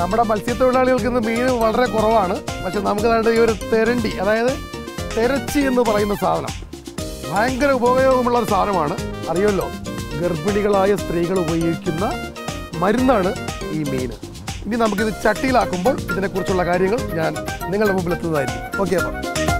നമ്മുടെ മത്സ്യത്തൊഴിലാളികൾക്ക് ഇന്ന് മീൻ വളരെ കുറവാണ് പക്ഷെ നമുക്ക് വേണ്ട ഈ ഒരു തെരണ്ടി അതായത് തെരച്ചി എന്ന് പറയുന്ന സാധനം ഭയങ്കര ഉപയോഗമുള്ള ഒരു സാധനമാണ് അറിയുമല്ലോ ഗർഭിണികളായ സ്ത്രീകൾ ഉപയോഗിക്കുന്ന മരുന്നാണ് ഈ മീൻ ഇനി നമുക്കിത് ചട്ടിയിലാക്കുമ്പോൾ ഇതിനെക്കുറിച്ചുള്ള കാര്യങ്ങൾ ഞാൻ നിങ്ങളുടെ മുമ്പിൽ എത്തുന്നതായിരിക്കും ഓക്കെ അപ്പം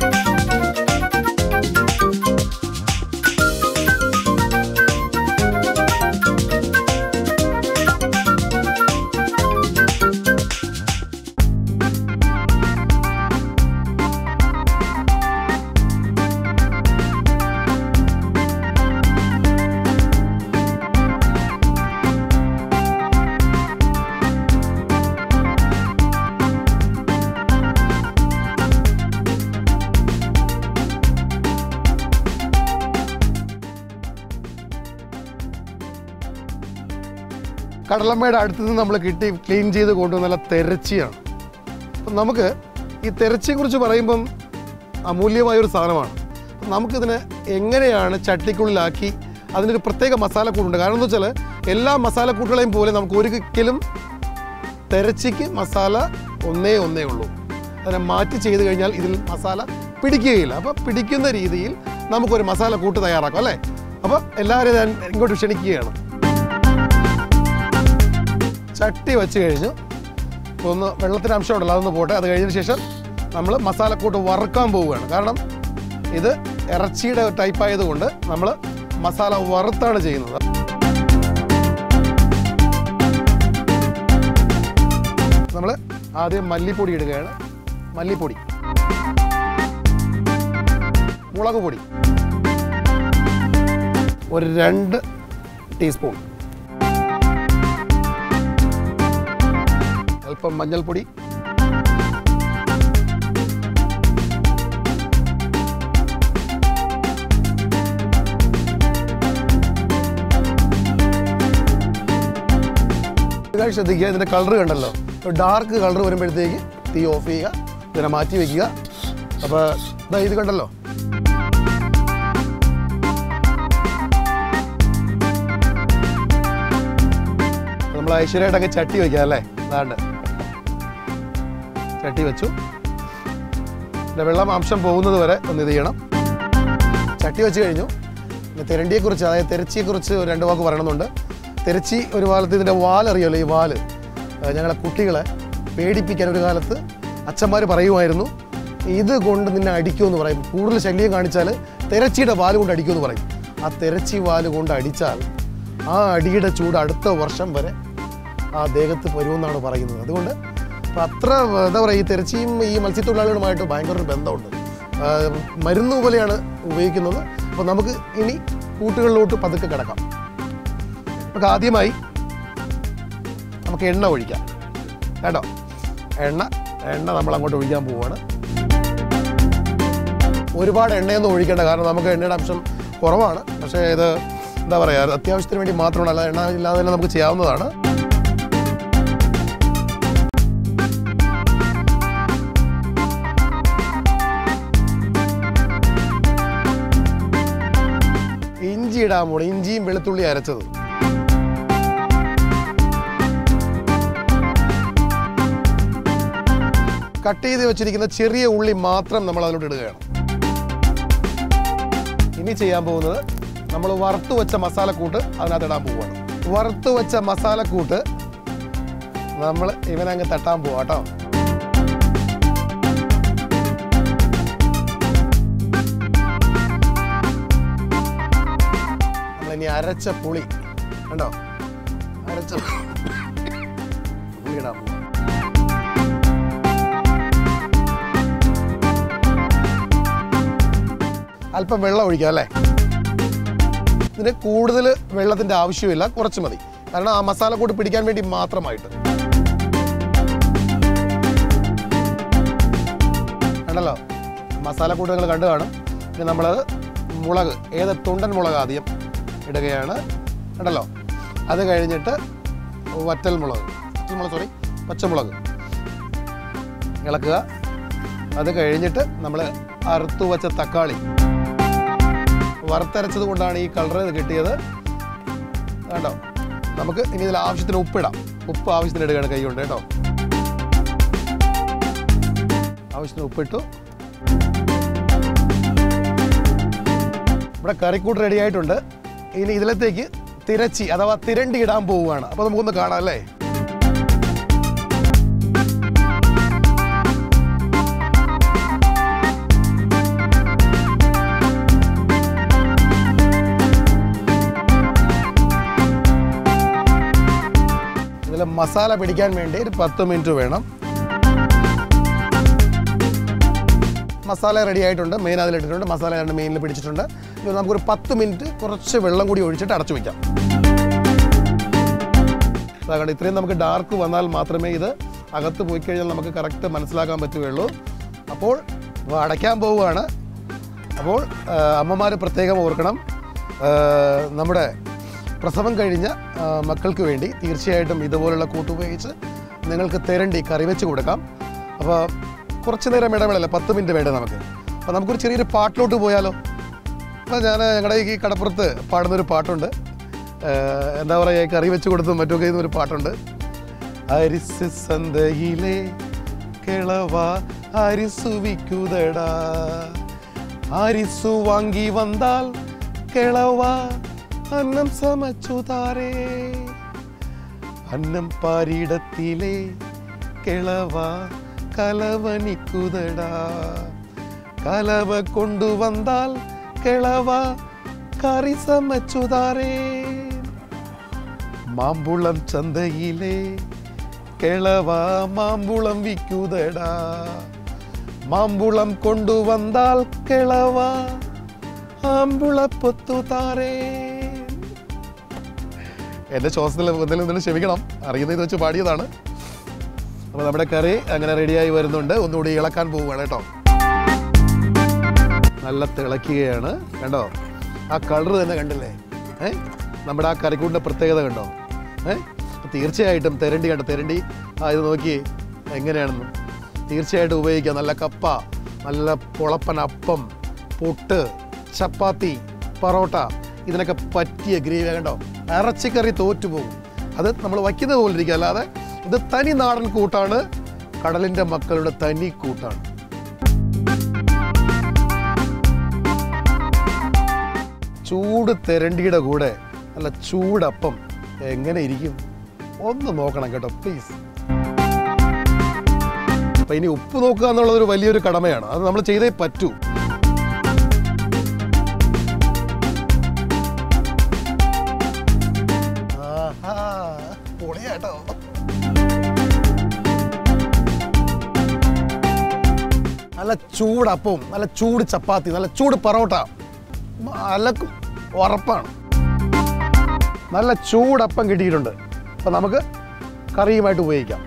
കടലമ്മയുടെ അടുത്ത് നിന്ന് നമ്മൾ കിട്ടി ക്ലീൻ ചെയ്ത് കൊണ്ടുവന്നുള്ള തെരച്ചിയാണ് അപ്പം നമുക്ക് ഈ തെരച്ചിയെക്കുറിച്ച് പറയുമ്പം അമൂല്യമായൊരു സാധനമാണ് അപ്പം നമുക്കിതിനെ എങ്ങനെയാണ് ചട്ടിക്കുള്ളിലാക്കി അതിനൊരു പ്രത്യേക മസാലക്കൂട്ടുണ്ട് കാരണം എന്താ വെച്ചാൽ എല്ലാ മസാലക്കൂട്ടുകളെയും പോലെ നമുക്ക് ഒരിക്കലും തെരച്ചിക്ക് മസാല ഒന്നേ ഒന്നേ ഉള്ളൂ അതിനെ മാറ്റി ചെയ്ത് കഴിഞ്ഞാൽ ഇതിൽ മസാല പിടിക്കുകയില്ല അപ്പോൾ പിടിക്കുന്ന രീതിയിൽ നമുക്കൊരു മസാല കൂട്ട് തയ്യാറാക്കാം അല്ലേ അപ്പോൾ എല്ലാവരെയും ഞാൻ ഇങ്ങോട്ട് ക്ഷണിക്കുകയാണ് ചട്ടി വെച്ച് കഴിഞ്ഞു ഒന്ന് വെള്ളത്തിന് അംശം ഉണ്ടല്ലോ അതൊന്ന് പോട്ടെ അത് കഴിഞ്ഞതിന് ശേഷം നമ്മൾ മസാലക്കൂട്ട് വറുക്കാൻ പോവുകയാണ് കാരണം ഇത് ഇറച്ചിയുടെ ടൈപ്പ് ആയതുകൊണ്ട് നമ്മൾ മസാല വറുത്താണ് ചെയ്യുന്നത് നമ്മൾ ആദ്യം മല്ലിപ്പൊടി ഇടുകയാണ് മല്ലിപ്പൊടി മുളക് പൊടി ഒരു രണ്ട് ടീസ്പൂൺ അല്പം മഞ്ഞൾപ്പൊടി ഇതായി ശ്രദ്ധിക്കുക ഇതിൻ്റെ കളർ കണ്ടല്ലോ ഡാർക്ക് കളർ വരുമ്പോഴത്തേക്ക് തീ ഓഫ് ചെയ്യുക ഇതിനെ മാറ്റി വയ്ക്കുക അപ്പോൾ ഇതാ ഇത് കണ്ടല്ലോ നമ്മൾ ഐശ്വര്യമായിട്ടൊക്കെ ചട്ടി വയ്ക്കാം അല്ലേ അതാണ്ട് ചട്ടി വെച്ചു ഇതിൻ്റെ വെള്ളം അംശം പോകുന്നത് വരെ ഒന്ന് ഇത് ചെയ്യണം ചട്ടി വെച്ച് കഴിഞ്ഞു പിന്നെ തിരണ്ടിയെക്കുറിച്ച് അതായത് തെരച്ചിയെക്കുറിച്ച് ഒരു രണ്ട് വാക്ക് പറയണമെന്നുണ്ട് തെരച്ചി ഒരു കാലത്ത് ഇതിൻ്റെ വാലറിയാമല്ലോ ഈ വാല് ആ, ഞങ്ങളെ കുട്ടികളെ പേടിപ്പിക്കാൻ ഒരു കാലത്ത് അച്ഛന്മാർ പറയുമായിരുന്നു ഇത് കൊണ്ട് നിന്നെ അടിക്കുമെന്ന് പറയും കൂടുതൽ ശല്യം കാണിച്ചാൽ തെരച്ചിയുടെ വാല് കൊണ്ട് അടിക്കുമെന്ന് പറയും ആ തെരച്ചി വാല് കൊണ്ട് അടിച്ചാൽ ആ അടിയുടെ ചൂട് അടുത്ത വർഷം വരെ ആ ദേഹത്ത് വരുമെന്നാണ് പറയുന്നത് അതുകൊണ്ട് ഇപ്പം അത്ര എന്താ പറയുക ഈ തെരച്ചിയും ഈ മത്സ്യത്തൊഴിലാളികളുമായിട്ട് ഭയങ്കര ഒരു ബന്ധമുണ്ട് ആ, മരുന്ന് പോലെയാണ് ഉപയോഗിക്കുന്നത് അപ്പോൾ നമുക്ക് ഇനി കൂട്ടുകളിലോട്ട് പതുക്കെ കിടക്കാം നമുക്ക് ആദ്യമായി നമുക്ക് എണ്ണ ഒഴിക്കാം കേട്ടോ എണ്ണ എണ്ണ നമ്മൾ അങ്ങോട്ട് ഒഴിക്കാൻ പോവുകയാണ് ഒരുപാട് എണ്ണയൊന്നും ഒഴിക്കേണ്ട കാരണം നമുക്ക് എണ്ണയുടെ അംശം കുറവാണ് പക്ഷേ ഇത് എന്താ പറയുക അത്യാവശ്യത്തിന് വേണ്ടി മാത്രമാണ് അല്ലാതെ എണ്ണ ഇല്ലാതെ തന്നെ നമുക്ക് ചെയ്യാവുന്നതാണ് ഇഞ്ചി ഇടാൻ പോണം ഇഞ്ചിയും വെളുത്തുള്ളി അരച്ചത് കട്ട് ചെയ്ത് വെച്ചിരിക്കുന്ന ചെറിയ ഉള്ളി മാത്രം നമ്മൾ അതിലോട്ട് ഇടുകയാണ് ഇനി ചെയ്യാൻ പോകുന്നത് നമ്മൾ വറുത്ത് വെച്ച മസാലക്കൂട്ട് അതിനകത്ത് ഇടാൻ പോവുകയാണ് വറുത്ത് വെച്ച മസാലക്കൂട്ട് നമ്മൾ ഇവനങ്ങ് തട്ടാൻ പോവാ കേട്ടോ നമ്മളിനി അരച്ച പുളി കണ്ടോ അരച്ച പുളി ഇടാൻ പോവാ അല്പം വെള്ളം ഒഴിക്കാം അല്ലേ ഇതിന് കൂടുതൽ വെള്ളത്തിൻ്റെ ആവശ്യമില്ല കുറച്ച് മതി കാരണം ആ മസാല കൂട്ട് പിടിക്കാൻ വേണ്ടി മാത്രമായിട്ട് കണ്ടല്ലോ മസാല കൂട്ട് നിങ്ങൾ കണ്ടു കാണും ഇനി നമ്മൾ മുളക് ഏത് തുണ്ടൻ മുളക് ആദ്യം ഇടുകയാണ് കണ്ടല്ലോ അത് കഴിഞ്ഞിട്ട് വറ്റൽ മുളക് വറ്റൽ മുളക് സോറി പച്ചമുളക് ഇളക്കുക അത് കഴിഞ്ഞിട്ട് നമ്മൾ അറുത്തു വച്ച തക്കാളി വറുത്തരച്ചത് കൊണ്ടാണ് ഈ കളർ കിട്ടിയത് കണ്ടോ നമുക്ക് ഇനി ഇതിൽ ആവശ്യത്തിന് ഉപ്പിടാം ഉപ്പ് ആവശ്യത്തിന് ഇടുകയാണ് കൈ കൊണ്ട് കേട്ടോ ആവശ്യത്തിന് ഉപ്പിട്ടു ഇവിടെ കറിക്കൂട്ട് റെഡി ആയിട്ടുണ്ട് ഇനി ഇതിലത്തേക്ക് തിരച്ചി അഥവാ തിരണ്ടി ഇടാൻ പോവുകയാണ് അപ്പോൾ നമുക്കൊന്ന് കാണാം അല്ലേ ഇതിൽ മസാല പിടിക്കാൻ വേണ്ടി ഒരു പത്ത് മിനിറ്റ് വേണം മസാല റെഡി ആയിട്ടുണ്ട് മെയിൻ അതിലിട്ടിട്ടുണ്ട് മസാല രണ്ട് മെയിനിൽ പിടിച്ചിട്ടുണ്ട് ഇത് നമുക്കൊരു പത്ത് മിനിറ്റ് കുറച്ച് വെള്ളം കൂടി ഒഴിച്ചിട്ട് അടച്ചു വയ്ക്കാം അതാകണ്ട ഇത്രയും നമുക്ക് ഡാർക്ക് വന്നാൽ മാത്രമേ ഇത് അകത്ത് പോയി കഴിഞ്ഞാൽ നമുക്ക് കറക്റ്റ് മനസ്സിലാക്കാൻ പറ്റുകയുള്ളൂ അപ്പോൾ ഇവ അടയ്ക്കാൻ പോവുകയാണ് അപ്പോൾ അമ്മമാർ പ്രത്യേകം ഓർക്കണം ആ, നമ്മുടെ പ്രസവം കഴിഞ്ഞ ആ, മക്കൾക്ക് വേണ്ടി തീർച്ചയായിട്ടും ഇതുപോലുള്ള കൂട്ടുപയോഗിച്ച് നിങ്ങൾക്ക് തിരണ്ടി കറി വെച്ച് കൊടുക്കാം അപ്പോൾ കുറച്ച് നേരം ഇടവേളല്ല പത്ത് മിനിറ്റ് വേണ്ടേ നമുക്ക് അപ്പോൾ നമുക്കൊരു ചെറിയൊരു പാട്ടിലോട്ട് പോയാലോ അപ്പോൾ ഞാൻ ഞങ്ങളുടെ ഈ കടപ്പുറത്ത് പാടുന്നൊരു പാട്ടുണ്ട് ആ, എന്താ പറയുക കറി വെച്ച് കൊടുത്തും മറ്റൊക്കെ ഒരു പാട്ടുണ്ട് അരിസ് സന്തയിലെ കിളവ അരിസു വിക്കുതടാ അരിസു വാങ്ങി വന്നാൽ കിളവ അന്നം സമച്ചു താരേ അന്നം പാരിടത്തിലെ കിളവ കലവനിക്കുതടാ കലവ കൊണ്ടുവന്നാൽ കിളവ കറി സമച്ചു താരേ മാമ്പുളം ചന്തയിലെ കിളവ മാമ്പുളം വിക്കുതടാ മാമ്പുളം കൊണ്ടുവന്നാൽ കിളവ ആമ്പുളപ്പൊത്തു താരേ എൻ്റെ ശ്വാസത്തിൽ എന്തെങ്കിലും എന്തെങ്കിലും ക്ഷമിക്കണം അറിയുന്നത് വെച്ച് പാടിയതാണ് അപ്പോൾ നമ്മുടെ കറി അങ്ങനെ റെഡിയായി വരുന്നുണ്ട് ഒന്നുകൂടി ഇളക്കാൻ പോവുകയാണ് കേട്ടോ നല്ല തിളയ്ക്കുകയാണ് കണ്ടോ ആ കളർ തന്നെ കണ്ടില്ലേ ഏ നമ്മുടെ ആ കറിക്കൂട്ടിൻ്റെ പ്രത്യേകത കണ്ടോ ഏ തീർച്ചയായിട്ടും തെരണ്ടി കണ്ടോ തെരണ്ടി ആ ഇത് നോക്കി എങ്ങനെയാണെന്ന് തീർച്ചയായിട്ടും ഉപയോഗിക്കാം നല്ല കപ്പ നല്ല പൊളപ്പൻ അപ്പം പുട്ട് ചപ്പാത്തി പൊറോട്ട ഇതിനൊക്കെ പറ്റിയ ഗ്രേവി കണ്ടോ ഇറച്ചിക്കറി തോറ്റുപോകും അത് നമ്മൾ വയ്ക്കുന്നത് പോലെ ഇരിക്കും അല്ലാതെ ഇത് തനി നാടൻ കൂട്ടാണ് കടലിൻ്റെ മക്കളുടെ തനി കൂട്ടാണ് ചൂട് തെരണ്ടിയുടെ കൂടെ നല്ല ചൂടപ്പം എങ്ങനെ ഇരിക്കും ഒന്ന് നോക്കണം കേട്ടോ പ്ലീസ് അപ്പൊ ഇനി ഉപ്പ് നോക്കുക എന്നുള്ളത് ഒരു വലിയൊരു കടമയാണ് അത് നമ്മൾ ചെയ്തേ പറ്റൂ ആഹാ, പൊളിയാട്ടോ നല്ല ചൂടപ്പവും നല്ല ചൂട് ചപ്പാത്തി നല്ല ചൂട് പൊറോട്ട നല്ല ഉറപ്പാണ് നല്ല ചൂടപ്പം കിട്ടിയിട്ടുണ്ട് അപ്പം നമുക്ക് കറിയുമായിട്ട് ഉപയോഗിക്കാം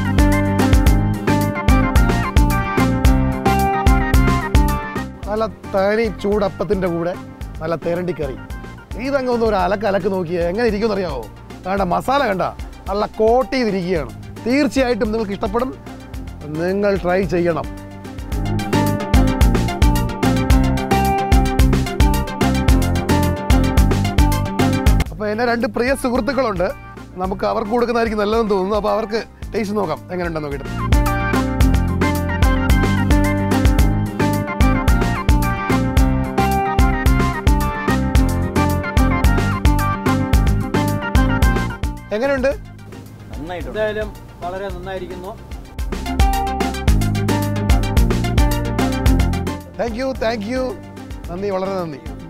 നല്ല തനി ചൂടപ്പത്തിൻ്റെ കൂടെ നല്ല തേരണ്ടി കറി ഇതങ്ങ് ഒന്ന് ഒരു അലക്ക് അലക്ക് നോക്കിയേ എങ്ങനെ ഇരിക്കുമെന്ന് അറിയാമോ വേണ്ട മസാല കണ്ട നല്ല കോട്ട് ചെയ്തിരിക്കുകയാണ് തീർച്ചയായിട്ടും നിങ്ങൾക്ക് ഇഷ്ടപ്പെടും നിങ്ങൾ ട്രൈ ചെയ്യണം അപ്പോൾ എൻ്റെ രണ്ട് പ്രിയ സുഹൃത്തുക്കളുണ്ട് നമുക്ക് അവർക്ക് കൊടുക്കുന്നതായിരിക്കും നല്ലതെന്ന് തോന്നുന്നു അപ്പോൾ അവർക്ക് ടേസ്റ്റ് നോക്കാം എങ്ങനെയുണ്ടെന്ന് നോക്കിയിട്ട് എങ്ങനെയുണ്ട് നന്നായിട്ടുണ്ട് എന്തായാലും വളരെ നന്നായിരിക്കുന്നു താങ്ക് യു താങ്ക് യു നന്ദി വളരെ നന്ദി